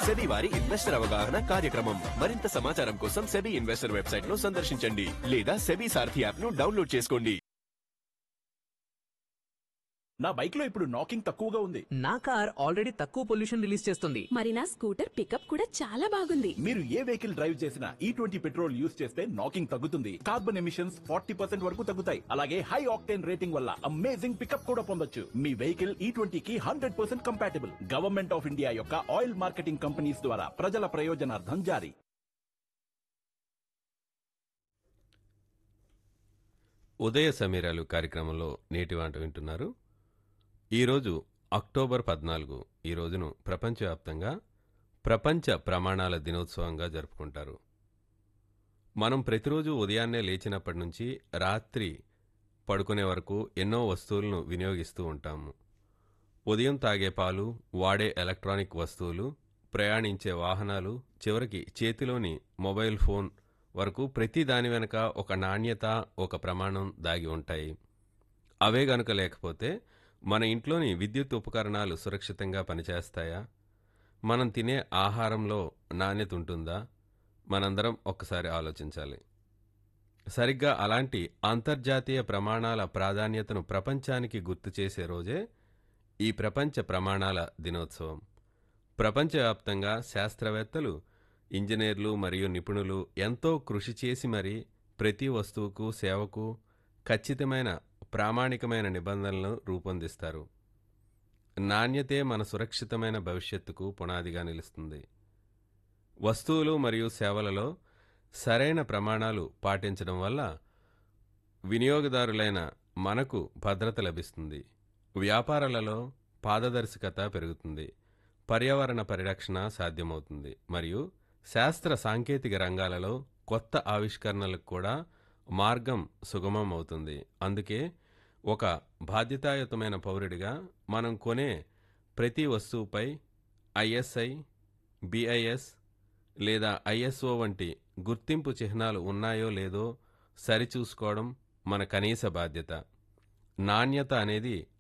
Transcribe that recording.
SEBI వారి investor అవగాహన కార్యక్రమం మరింత సమాచారం కోసం సెబీ ఇన్వెస్టర్ వెబ్సైట్ ను సందర్శించండి లేదా సెబీ సారథి యాప్ ను డౌన్లోడ్ చేసుకోండి నా బైక్ లో ఇప్పుడు నాకింగ్ తక్కువగా ఉంది నా కార్ ఆల్రెడీ తక్కువ పొల్యూషన్ రిలీజ్ చేస్తుంది మరి నా స్కూటర్ పికప్ కూడా చాలా బాగుంది మీరు ఏ వెహికల్ డ్రైవ్ చేసినా ఈ ట్వంటీ పెట్రోల్ యూస్ చేస్తే నాకింగ్ తగ్గుతుంది కార్బన్ ఎమిషన్స్ ఫార్టీ పర్సెంట్ వరకు తగ్గుతాయి అలాగే హై ఆక్టేన్ రేటింగ్ వల్ల అమేజింగ్ పికప్ కూడా పొందొచ్చు మీ వెహికల్ ఈ ట్వంటీకి hundred percent compatible government of India యొక్క ఆయిల్ మార్కెటింగ్ కంపెనీస్ ద్వారా ప్రజల ప్రయోజనార్థం జారీ ఉదయ సమీరాలు కార్యక్రమంలో నేటి వంట వింటున్నారు ఈరోజు అక్టోబర్ పద్నాలుగు ఈ రోజును ప్రపంచవ్యాప్తంగా ప్రపంచ ప్రమాణాల దినోత్సవంగా జరుపుకుంటారు మనం ప్రతిరోజు ఉదయాన్నే లేచినప్పటి నుంచి రాత్రి పడుకునే వరకు ఎన్నో వస్తువులను వినియోగిస్తూ ఉంటాము ఉదయం తాగే పాలు వాడే ఎలక్ట్రానిక్ వస్తువులు ప్రయాణించే వాహనాలు చివరికి చేతిలోని మొబైల్ ఫోన్ వరకు ప్రతి దాని వెనుక ఒక నాణ్యత ఒక ప్రమాణం దాగి ఉంటాయి అవే గనుక లేకపోతే మన ఇంట్లోని విద్యుత్ ఉపకరణాలు సురక్షితంగా పనిచేస్తాయా మనం తినే ఆహారంలో నాణ్యత ఉంటుందా మనందరం ఒక్కసారి ఆలోచించాలి సరిగ్గా అలాంటి అంతర్జాతీయ ప్రమాణాల ప్రాధాన్యతను ప్రపంచానికి గుర్తు చేసే రోజే ఈ ప్రపంచ ప్రమాణాల దినోత్సవం ప్రపంచవ్యాప్తంగా శాస్త్రవేత్తలు ఇంజనీర్లు మరియు నిపుణులు ఎంతో కృషి చేసి మరి ప్రతి వస్తువుకు సేవకు ఖచ్చితమైన ప్రామాణికమైన నిబంధనలను రూపొందిస్తారు నాణ్యతే మన సురక్షితమైన భవిష్యత్తుకు పునాదిగా నిలుస్తుంది వస్తువులు మరియు సేవలలో సరైన ప్రమాణాలు పాటించడం వల్ల వినియోగదారులైన మనకు భద్రత లభిస్తుంది వ్యాపారాలలో పారదర్శకత పెరుగుతుంది పర్యావరణ పరిరక్షణ సాధ్యమవుతుంది మరియు శాస్త్ర సాంకేతిక రంగాలలో కొత్త ఆవిష్కరణలకు కూడా మార్గం సుగమం అవుతుంది అందుకే ఒక బాధ్యతాయుతమైన పౌరుడిగా మనం కొనే ప్రతి వస్తువుపై ఐఎస్ఐ బిఐఎస్ లేదా ఐఎస్ఓ వంటి గుర్తింపు చిహ్నాలు ఉన్నాయో లేదో సరిచూసుకోవడం మన కనీస బాధ్యత నాణ్యత అనేది